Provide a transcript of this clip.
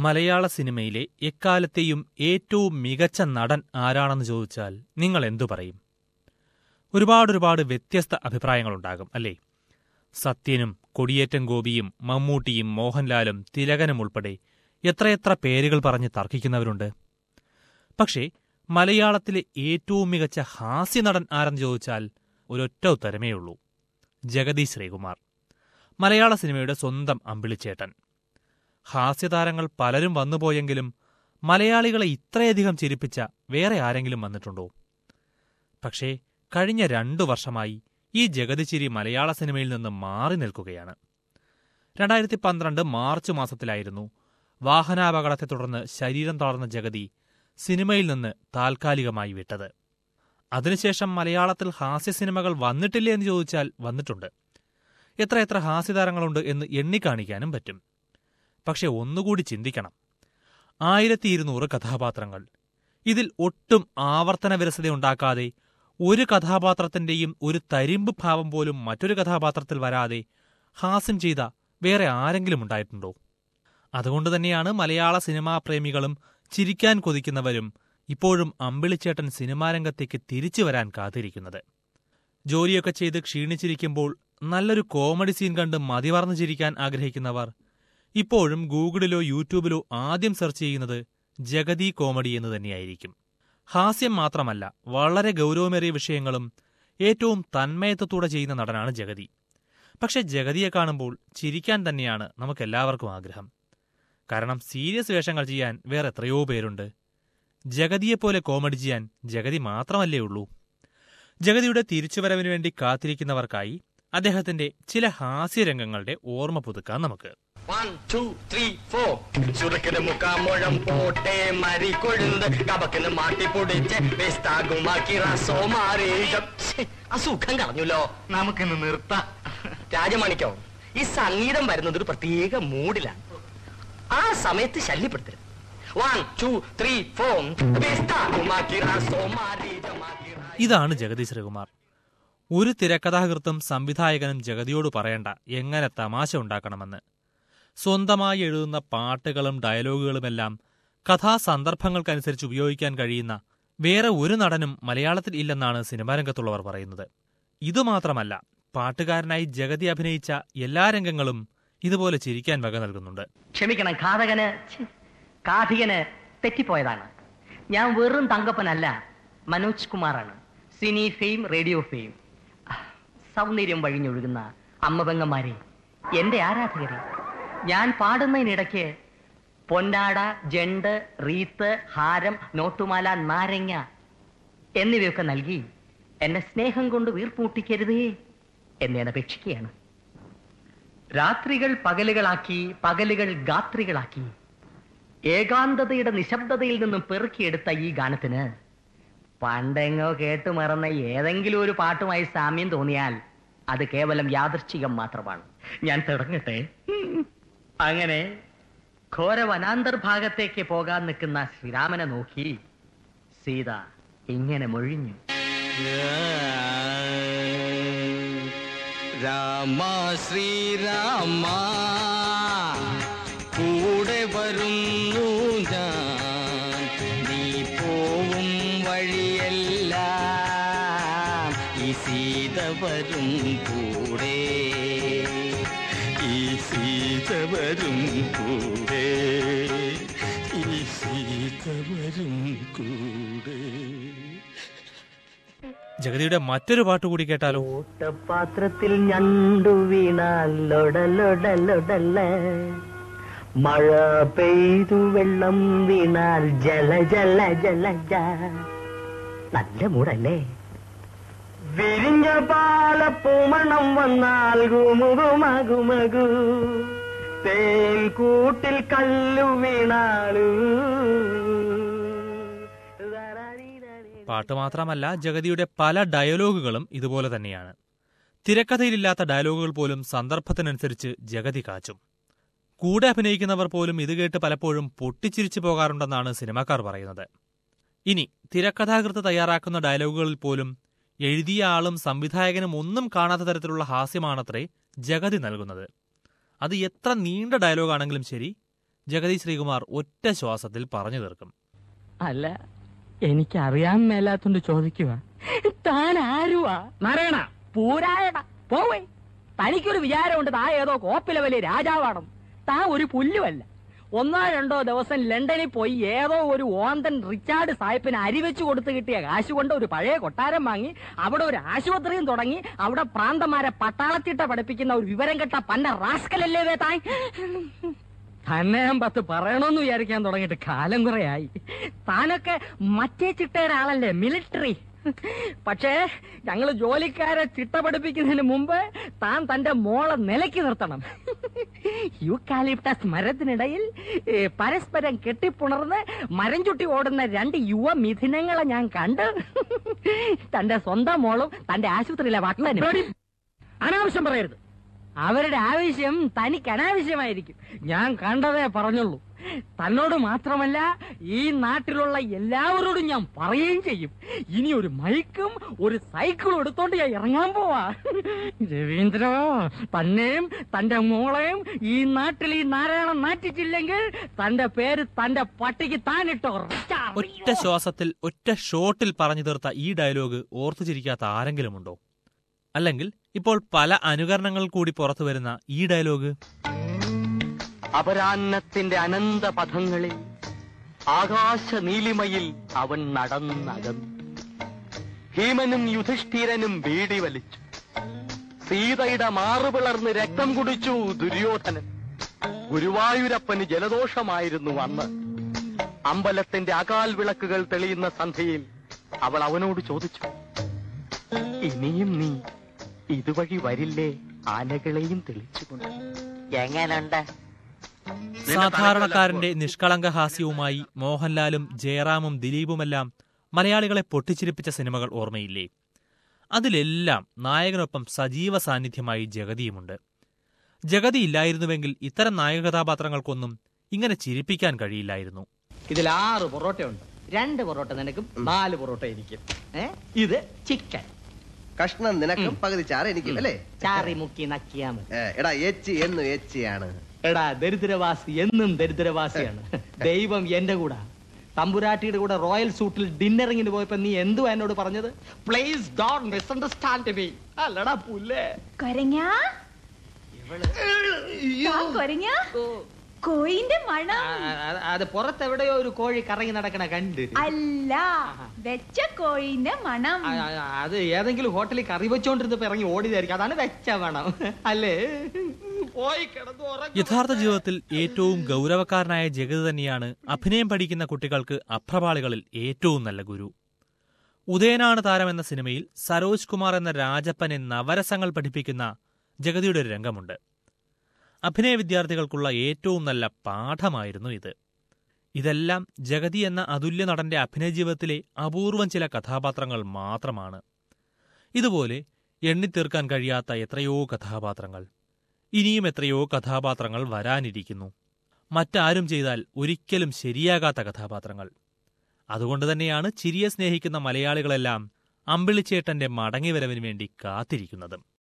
മലയാള സിനിമയിലെ എക്കാലത്തെയും ഏറ്റവും മികച്ച നടൻ ആരാണെന്ന് ചോദിച്ചാൽ നിങ്ങൾ എന്തു പറയും ഒരുപാട് ഒരുപാട് വ്യത്യസ്ത അഭിപ്രായങ്ങളുണ്ടാകും അല്ലേ സത്യനും കൊടിയേറ്റം ഗോപിയും മമ്മൂട്ടിയും മോഹൻലാലും തിലകനും ഉൾപ്പെടെ എത്രയെത്ര പേരുകൾ പറഞ്ഞ് തർക്കിക്കുന്നവരുണ്ട് പക്ഷേ മലയാളത്തിലെ ഏറ്റവും മികച്ച ഹാസ്യനടൻ ആരെന്ന് ചോദിച്ചാൽ ഒരൊറ്റ ഉത്തരമേ ഉള്ളൂ ജഗതി ശ്രീകുമാർ മലയാള സിനിമയുടെ സ്വന്തം അമ്പിളിച്ചേട്ടൻ ഹാസ്യതാരങ്ങൾ പലരും വന്നുപോയെങ്കിലും മലയാളികളെ ഇത്രയധികം ചിരിപ്പിച്ച വേറെ ആരെങ്കിലും വന്നിട്ടുണ്ടോ പക്ഷേ കഴിഞ്ഞ രണ്ടു വർഷമായി ഈ ജഗതിച്ചിരി മലയാള സിനിമയിൽ നിന്ന് മാറി നിൽക്കുകയാണ് രണ്ടായിരത്തി പന്ത്രണ്ട് മാർച്ച് മാസത്തിലായിരുന്നു വാഹനാപകടത്തെ തുടർന്ന് ശരീരം തളർന്ന ജഗതി സിനിമയിൽ നിന്ന് താൽക്കാലികമായി വിട്ടത് അതിനുശേഷം മലയാളത്തിൽ ഹാസ്യ സിനിമകൾ വന്നിട്ടില്ലേ എന്ന് ചോദിച്ചാൽ വന്നിട്ടുണ്ട് എത്ര എത്ര ഹാസ്യതാരങ്ങളുണ്ട് എന്ന് എണ്ണിക്കാണിക്കാനും പറ്റും പക്ഷെ ഒന്നുകൂടി ചിന്തിക്കണം ആയിരത്തി ഇരുന്നൂറ് കഥാപാത്രങ്ങൾ ഇതിൽ ഒട്ടും ആവർത്തന വിരസതയുണ്ടാക്കാതെ ഒരു കഥാപാത്രത്തിന്റെയും ഒരു തരിമ്പ് ഭാവം പോലും മറ്റൊരു കഥാപാത്രത്തിൽ വരാതെ ഹാസ്യം ചെയ്ത വേറെ ആരെങ്കിലും ഉണ്ടായിട്ടുണ്ടോ അതുകൊണ്ട് തന്നെയാണ് മലയാള സിനിമാ പ്രേമികളും ചിരിക്കാൻ കൊതിക്കുന്നവരും ഇപ്പോഴും അമ്പിളിച്ചേട്ടൻ സിനിമാരംഗത്തേക്ക് തിരിച്ചു വരാൻ കാത്തിരിക്കുന്നത് ജോലിയൊക്കെ ചെയ്ത് ക്ഷീണിച്ചിരിക്കുമ്പോൾ നല്ലൊരു കോമഡി സീൻ കണ്ട് മതിമറന്നു ചിരിക്കാൻ ആഗ്രഹിക്കുന്നവർ ഇപ്പോഴും ഗൂഗിളിലോ യൂട്യൂബിലോ ആദ്യം സെർച്ച് ചെയ്യുന്നത് ജഗതി കോമഡി എന്ന് തന്നെയായിരിക്കും ഹാസ്യം മാത്രമല്ല വളരെ ഗൗരവമേറിയ വിഷയങ്ങളും ഏറ്റവും തന്മയത്വത്തോടെ ചെയ്യുന്ന നടനാണ് ജഗതി പക്ഷെ ജഗതിയെ കാണുമ്പോൾ ചിരിക്കാൻ തന്നെയാണ് നമുക്കെല്ലാവർക്കും ആഗ്രഹം കാരണം സീരിയസ് വേഷങ്ങൾ ചെയ്യാൻ വേറെ എത്രയോ പേരുണ്ട് ജഗതിയെപ്പോലെ കോമഡി ചെയ്യാൻ ജഗതി മാത്രമല്ലേ ഉള്ളൂ ജഗതിയുടെ തിരിച്ചുവരവിനു വേണ്ടി കാത്തിരിക്കുന്നവർക്കായി അദ്ദേഹത്തിന്റെ ചില ഹാസ്യരംഗങ്ങളുടെ ഓർമ്മ പുതുക്കാൻ നമുക്ക് വൺ ടു ത്രീ ഫോർ ചുരുക്കിന് മുക്കാമുഴം പോട്ടെ മരി കൊഴുന്ന് കപക്കിന് മാട്ടി പൊടിച്ച് വേസ്താകുമാക്കി റസോ മാറി അസുഖം കളഞ്ഞല്ലോ നമുക്കിന്ന് നിർത്താം രാജമാണിക്കോ ഈ സംഗീതം വരുന്നത് ഒരു പ്രത്യേക മൂഡിലാണ് ആ സമയത്ത് ശല്യപ്പെടുത്തരുത് വൺ ടു ത്രീ ഫോർ വേസ്താകുമാക്കി റസോ മാറി ഇതാണ് ജഗതി ശ്രീകുമാർ ഒരു തിരക്കഥാകൃത്തും സംവിധായകനും ജഗതിയോട് പറയണ്ട എങ്ങനെ തമാശ ഉണ്ടാക്കണമെന്ന് സ്വന്തമായി എഴുതുന്ന പാട്ടുകളും ഡയലോഗുകളുമെല്ലാം കഥാസന്ദർഭങ്ങൾക്കനുസരിച്ച് ഉപയോഗിക്കാൻ കഴിയുന്ന വേറെ ഒരു നടനും മലയാളത്തിൽ ഇല്ലെന്നാണ് സിനിമാരംഗത്തുള്ളവർ പറയുന്നത് ഇതുമാത്രമല്ല പാട്ടുകാരനായി ജഗതി അഭിനയിച്ച എല്ലാ രംഗങ്ങളും ഇതുപോലെ ചിരിക്കാൻ വക നൽകുന്നുണ്ട് ക്ഷമിക്കണം ഘാതകന് ഛെ, കാഥികന് തെറ്റിപ്പോയതാണ് ഞാൻ വെറും തങ്കപ്പനല്ല മനോജ് കുമാറാണ് സിനി ഫെയിം റേഡിയോ ഫെയിം സൗന്ദര്യം വഴിഞ്ഞൊഴുകുന്ന അമ്മപെങ്ങന്മാരെ എന്റെ ആരാധകരെ ഞാൻ പാടുന്നതിനിടയ്ക്ക് പൊന്നാട ജണ്ട് റീത്ത് ഹാരം നോട്ടുമാല നാരങ്ങ എന്നിവയൊക്കെ നൽകി എന്നെ സ്നേഹം കൊണ്ട് വീർപ്പൂട്ടിക്കരുതേ എന്ന് ഞാൻ അപേക്ഷിക്കുകയാണ് രാത്രികൾ പകലുകളാക്കി പകലുകൾ ഗാത്രികളാക്കി ഏകാന്തതയുടെ നിശബ്ദതയിൽ നിന്നും പെറുക്കിയെടുത്ത ഈ ഗാനത്തിന് പണ്ടെങ്ങോ കേട്ടു മറന്ന ഏതെങ്കിലും ഒരു പാട്ടുമായി സാമ്യം തോന്നിയാൽ അത് കേവലം യാദൃശ്ചികം മാത്രമാണ് ഞാൻ തുടങ്ങട്ടെ അങ്ങനെ ഘോര വനാന്തർഭാഗത്തേക്ക് പോകാൻ നിൽക്കുന്ന ശ്രീരാമനെ നോക്കി സീത ഇങ്ങനെ മൊഴിഞ്ഞു രാമ ശ്രീരാമ കൂടെ വരുന്നു ഞാൻ നീ പോവും വഴിയെല്ലാം ഈ സീത വരും കൂടെ ഈ സീത വരും കൂടെ ഈ സീത വരും കൂടെ ജഗതിയുടെ മറ്റൊരു പാട്ട് കൂടി കേട്ടാലോ പാത്രത്തിൽ ഞണ്ടു വീണാൽ ലൊടലൊടലൊടല്ല മഴ പെയ്തു വെള്ളം വീണാൽ ജല ജല ജല ജ നല്ല മൂടല്ലേ വിരിഞ്ഞ പാലപ്പൂമണം വന്നാൽ ഗുമുകുമകുമകു തേൻ കൂട്ടിൽ കല്ലു വീണാലു പാട്ട് മാത്രമല്ല ജഗതിയുടെ പല ഡയലോഗുകളും ഇതുപോലെ തന്നെയാണ് തിരക്കഥയിലില്ലാത്ത ഡയലോഗുകൾ പോലും സന്ദർഭത്തിനനുസരിച്ച് ജഗതി കാച്ചും കൂടെ അഭിനയിക്കുന്നവർ പോലും ഇത് കേട്ട് പലപ്പോഴും പൊട്ടിച്ചിരിച്ചു പോകാറുണ്ടെന്നാണ് സിനിമാക്കാർ പറയുന്നത് ഇനി തിരക്കഥാകൃത്ത് തയ്യാറാക്കുന്ന ഡയലോഗുകളിൽ പോലും എഴുതിയ ആളും സംവിധായകനും ഒന്നും കാണാത്ത തരത്തിലുള്ള ഹാസ്യമാണത്രേ ജഗതി നൽകുന്നത് അത് എത്ര നീണ്ട ഡയലോഗാണെങ്കിലും ശരി ജഗതി ശ്രീകുമാർ ഒറ്റ ശ്വാസത്തിൽ പറഞ്ഞു തീർക്കും അല്ല എനിക്കറിയാൻ മേലാത്തോണ്ട് ചോദിക്കുക താൻ ആരുവാ നാരായണ പൂരായണ പോവേ തനിക്കൊരു വിചാരമുണ്ട് താ ഏതോ കോപ്പിലെ വലിയ രാജാവാണെന്ന് താ ഒരു പുല്ലുമല്ല ഒന്നോ രണ്ടോ ദിവസം ലണ്ടനിൽ പോയി ഏതോ ഒരു ഓന്തൻ റിച്ചാർഡ് സാഹിബിന് അരിവെച്ച് കൊടുത്ത് കിട്ടിയ കാശ് കൊണ്ട് ഒരു പഴയ കൊട്ടാരം വാങ്ങി അവിടെ ഒരു ആശുപത്രിയും തുടങ്ങി അവിടെ പ്രാന്തമാരെ പട്ടാളത്തിട്ട പഠിപ്പിക്കുന്ന ഒരു വിവരം കെട്ട പന്ന റാസ്കലല്ലേ വേ താൻ തന്നെ ഞാൻ പത്ത് പറയണമെന്ന് വിചാരിക്കാൻ തുടങ്ങിയിട്ട് കാലം കുറയായി താനൊക്കെ മറ്റേ ചിട്ടയുടെ ആളല്ലേ മിലിറ്ററി പക്ഷേ ഞങ്ങള് ജോലിക്കാരെ ചിട്ട പഠിപ്പിക്കുന്നതിന് മുമ്പ് താൻ തന്റെ മോളെ നിലയ്ക്ക് നിർത്തണം യൂക്കാലിപ്റ്റസ് മരത്തിനിടയിൽ ഏ, പരസ്പരം കെട്ടിപ്പുണർന്ന് മരം ചുട്ടി ഓടുന്ന രണ്ട് യുവ മിഥുനങ്ങളെ ഞാൻ കണ്ട് തന്റെ സ്വന്തം മോളും തന്റെ ആശുപത്രിയിലെ വട്ടനും അനാവശ്യം പറയരുത് അവരുടെ ആവശ്യം തനിക്ക് അനാവശ്യമായിരിക്കും ഞാൻ കണ്ടതേ പറഞ്ഞുള്ളൂ തന്നോട് മാത്രമല്ല ഈ നാട്ടിലുള്ള എല്ലാവരോടും ഞാൻ പറയുകയും ചെയ്യും ഇനി ഒരു മൈക്കും ഒരു സൈക്കിളും എടുത്തോണ്ട് ഞാൻ ഇറങ്ങാൻ പോവാ രവീന്ദ്ര തന്നെയും തന്റെ മോളെയും ഈ നാട്ടിൽ ഈ നാരായണം നാറ്റിച്ചില്ലെങ്കിൽ തന്റെ പേര് തന്റെ പട്ടിക്ക് താനിട്ടോ ഒറ്റ ശ്വാസത്തിൽ ഒറ്റ ഷോട്ടിൽ പറഞ്ഞു തീർത്ത ഈ ഡയലോഗ് ഓർത്തു ചിരിക്കാത്ത ആരെങ്കിലുമുണ്ടോ അല്ലെങ്കിൽ ഇപ്പോൾ പല അനുകരണങ്ങൾ കൂടി പുറത്തു വരുന്ന ഈ ഡയലോഗ് അപരാന്നത്തിന്റെ അനന്ത പഥങ്ങളിൽ ആകാശ നീലിമയിൽ അവൻ നടന്നകന്നു ഭീമനും യുധിഷ്ഠിരനും വീടി വലിച്ചു സീതയുടെ മാറുപിളർന്ന് രക്തം കുടിച്ചു ദുര്യോധനൻ ഗുരുവായൂരപ്പന് ജലദോഷമായിരുന്നു അന്ന് അമ്പലത്തിന്റെ അകാൽ വിളക്കുകൾ തെളിയുന്ന സന്ധ്യയിൽ അവൾ അവനോട് ചോദിച്ചു ഇനിയും നീ ഇതുവഴി വരില്ലേ ആനകളെയും തെളിച്ചുകൊണ്ട് എങ്ങനുണ്ട് സാധാരണക്കാരന്റെ നിഷ്കളങ്ക ഹാസ്യവുമായി മോഹൻലാലും ജയറാമും ദിലീപുമെല്ലാം മലയാളികളെ പൊട്ടിച്ചിരിപ്പിച്ച സിനിമകൾ ഓർമ്മയില്ലേ അതിലെല്ലാം നായകനൊപ്പം സജീവ സാന്നിധ്യമായി ജഗതിയുമുണ്ട് ജഗതി ഇല്ലായിരുന്നുവെങ്കിൽ ഇത്തരം നായക കഥാപാത്രങ്ങൾക്കൊന്നും ഇങ്ങനെ ചിരിപ്പിക്കാൻ കഴിയില്ലായിരുന്നു ഇതിൽ ആറ് പൊറോട്ടയുണ്ട് രണ്ട് പൊറോട്ട നിനക്കും നാല് പൊറോട്ട എനിക്കും ഏ ഇത് ചിക്കൻ കഷ്ണം നിനക്കും പകുതി ചാറ് എനിക്കും അല്ലേ ചാറി മുക്കി നക്കിയാ മതി ഏ, എടാ എച്ച് എന്നും എച്ചിയാണ് എടാ ദരിദ്രവാസി എന്നും ദരിദ്രവാസിയാണ് ദൈവം എന്റെ കൂടെ തമ്പുരാട്ടിയുടെ കൂടെ റോയൽ സൂട്ടിൽ ഡിന്നറിങ്ങിന് പോയപ്പോ നീ എന്തുവാ എന്നോട് പറഞ്ഞത് പ്ലീസ് ഡോണ്ട് മിസ്അണ്ടർസ്റ്റാൻഡ് മീ അല്ലടാ പുല്ലേ കൊരങ്ങ കൊരങ്ങ കോയിന്റെ മണം അത് പുറത്തെവിടെയോ ഒരു കോഴി കറങ്ങി നടക്കണ കണ്ട് അല്ല വെച്ച കോയിന്റെ മണം ആ, ആ, അത് ഏതെങ്കിലും ഹോട്ടലിൽ കറി വെച്ചോണ്ടിരുന്നപ്പോ ഇറങ്ങി ഓടിയതായിരിക്കും അതാണ് വെച്ച വേണം അല്ലേ പോയി കിടന്നു ഉറങ്ങ്. യഥാർത്ഥ ജീവിതത്തിൽ ഏറ്റവും ഗൗരവക്കാരനായ ജഗതി തന്നെയാണ് അഭിനയം പഠിക്കുന്ന കുട്ടികൾക്ക് അപ്രപാളികളിൽ ഏറ്റവും നല്ല ഗുരു ഉദയനാണ് താരം എന്ന സിനിമയിൽ സരോജ് കുമാർ എന്ന രാജപ്പനെ നവരസങ്ങൾ പഠിപ്പിക്കുന്ന ജഗതിയുടെ ഒരു രംഗമുണ്ട് അഭിനയ വിദ്യാർത്ഥികൾക്കുള്ള ഏറ്റവും നല്ല പാഠമായിരുന്നു ഇത് ഇതെല്ലാം ജഗതി എന്ന അതുല്യ നടന്റെ അഭിനയ ജീവിതത്തിലെ അപൂർവം ചില കഥാപാത്രങ്ങൾ മാത്രമാണ് ഇതുപോലെ എണ്ണിത്തീർക്കാൻ കഴിയാത്ത എത്രയോ കഥാപാത്രങ്ങൾ ഇനിയും എത്രയോ കഥാപാത്രങ്ങൾ വരാനിരിക്കുന്നു മറ്റാരും ചെയ്താൽ ഒരിക്കലും ശരിയാകാത്ത കഥാപാത്രങ്ങൾ അതുകൊണ്ട് തന്നെയാണ് ചിരിയെ സ്നേഹിക്കുന്ന മലയാളികളെല്ലാം അമ്പിളിച്ചേട്ടന്റെ മടങ്ങിവരവിന് വേണ്ടി കാത്തിരിക്കുന്നതും